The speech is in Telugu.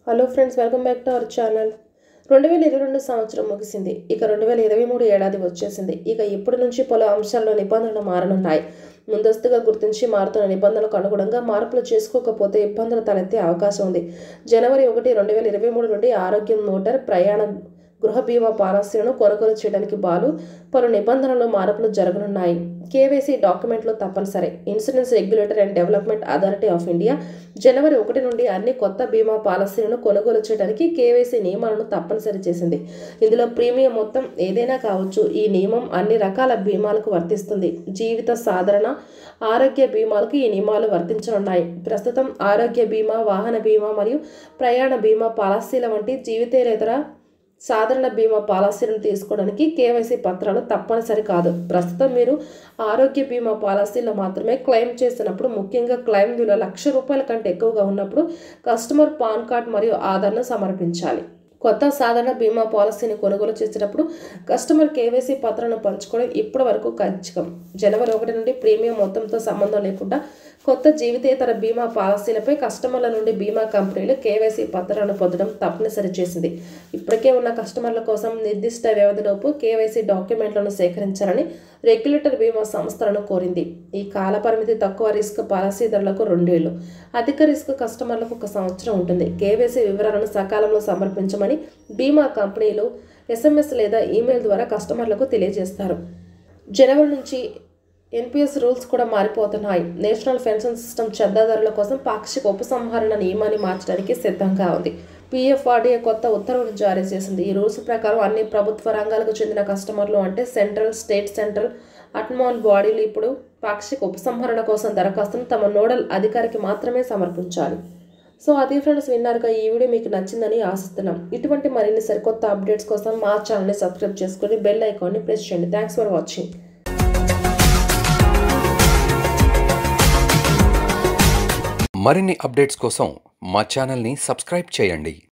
hello friends welcome back to our channel రెండు వేల ఇరవై రెండు సంవత్సరం ముగిసింది ఇక రెండు వేల ఇరవై మూడు ఏడాది వచ్చేసింది ఇక ఇప్పటి నుంచి పలు అంశాల్లో నిబంధనలు మారనున్నాయి ముందస్తుగా గుర్తించి మారుతున్న నిబంధనలకు అనుగుణంగా మార్పులు చేసుకోకపోతే ఇబ్బందులు తలెత్తే అవకాశం ఉంది జనవరి ఒకటి రెండు వేల ఇరవై మూడు నుండి ఆరోగ్యం మోటార్ ప్రయాణ గృహ బీమా పాలసీలను కొనుగోలు చేయడానికి బాలు పలు నిబంధనలు మార్పులు జరగనున్నాయి కేవైసీ డాక్యుమెంట్లు తప్పనిసరి insurance regulator and development authority of India జనవరి ఒకటి నుండి అన్ని కొత్త బీమా పాలసీలను కొనుగోలు చేయడానికి కేవైసీ నియమాలను తప్పనిసరి చేసింది ఇందులో ప్రీమియం మొత్తం ఏదైనా కావచ్చు ఈ నియమం అన్ని రకాల బీమాలకు వర్తిస్తుంది జీవిత సాధారణ ఆరోగ్య బీమాలకు ఈ నియమాలు వర్తించనున్నాయి ప్రస్తుతం ఆరోగ్య బీమా వాహన బీమా మరియు ప్రయాణ బీమా పాలసీల వంటి జీవితేతర సాధారణ బీమా పాలసీలను తీసుకోవడానికి కేవైసీ పత్రాలు తప్పనిసరి కాదు ప్రస్తుతం మీరు ఆరోగ్య బీమా పాలసీలో మాత్రమే క్లెయిమ్ చేసినప్పుడు ముఖ్యంగా క్లెయిమ్ విలువ లక్ష రూపాయల కంటే ఎక్కువగా ఉన్నప్పుడు కస్టమర్ పాన్ కార్డ్ మరియు ఆధార్ను సమర్పించాలి కొత్త సాధారణ బీమా పాలసీని కొనుగోలు చేసేటప్పుడు కస్టమర్ కేవైసీ పత్రాలను పంచుకోవడం ఇప్పటి వరకు ఖచ్చితం జనవరి ఒకటి నుండి ప్రీమియం మొత్తంతో సంబంధం లేకుండా కొత్త జీవితేతర బీమా పాలసీలపై కస్టమర్ల నుండి బీమా కంపెనీలు కేవైసీ పత్రాలను పొందడం తప్పనిసరి చేసింది ఇప్పటికే ఉన్న కస్టమర్ల కోసం నిర్దిష్ట వ్యవధిలోపు కేవైసీ డాక్యుమెంట్లను సేకరించాలని రెగ్యులేటర్ బీమా సంస్థలను కోరింది ఈ కాల పరిమితి తక్కువ రిస్క్ పాలసీదారులకు రెండేళ్లు అధిక రిస్క్ కస్టమర్లకు ఒక సంవత్సరం ఉంటుంది కేవైసీ వివరాలను సకాలంలో సమర్పించమని బీమా కంపెనీలు ఎస్ఎంఎస్ లేదా ఈమెయిల్ ద్వారా కస్టమర్లకు తెలియజేస్తారు జనవరి నుంచి ఎన్పిఎస్ రూల్స్ కూడా మారిపోతున్నాయి నేషనల్ పెన్షన్ సిస్టమ్ చందాదారుల కోసం పాక్షిక ఉపసంహరణ నియమాన్ని మార్చడానికి సిద్ధంగా ఉంది పిఎఫ్ఆర్డీఏ కొత్త ఉత్తర్వులు జారీ చేసింది ఈ రూల్స్ ప్రకారం అన్ని ప్రభుత్వ రంగాలకు చెందిన కస్టమర్లు అంటే సెంట్రల్ స్టేట్ సెంట్రల్ అట్మాల్ బాడీలు ఇప్పుడు పాక్షిక ఉపసంహరణ కోసం దరఖాస్తును తమ నోడల్ అధికారికి మాత్రమే సమర్పించాలి సో అది ఫ్రెండ్స్ విన్నారుగా ఈ వీడియో మీకు నచ్చిందని ఆశిస్తున్నాం ఇటువంటి మరిన్ని సరికొత్త అప్డేట్స్ కోసం మా ఛానల్ని సబ్స్క్రైబ్ చేసుకొని బెల్ ఐకాన్ని ప్రెస్ చేయండి థ్యాంక్స్ ఫర్ వాచింగ్ మరిన్ని అప్డేట్స్ కోసం మా ఛానల్ని సబ్స్క్రైబ్ చేయండి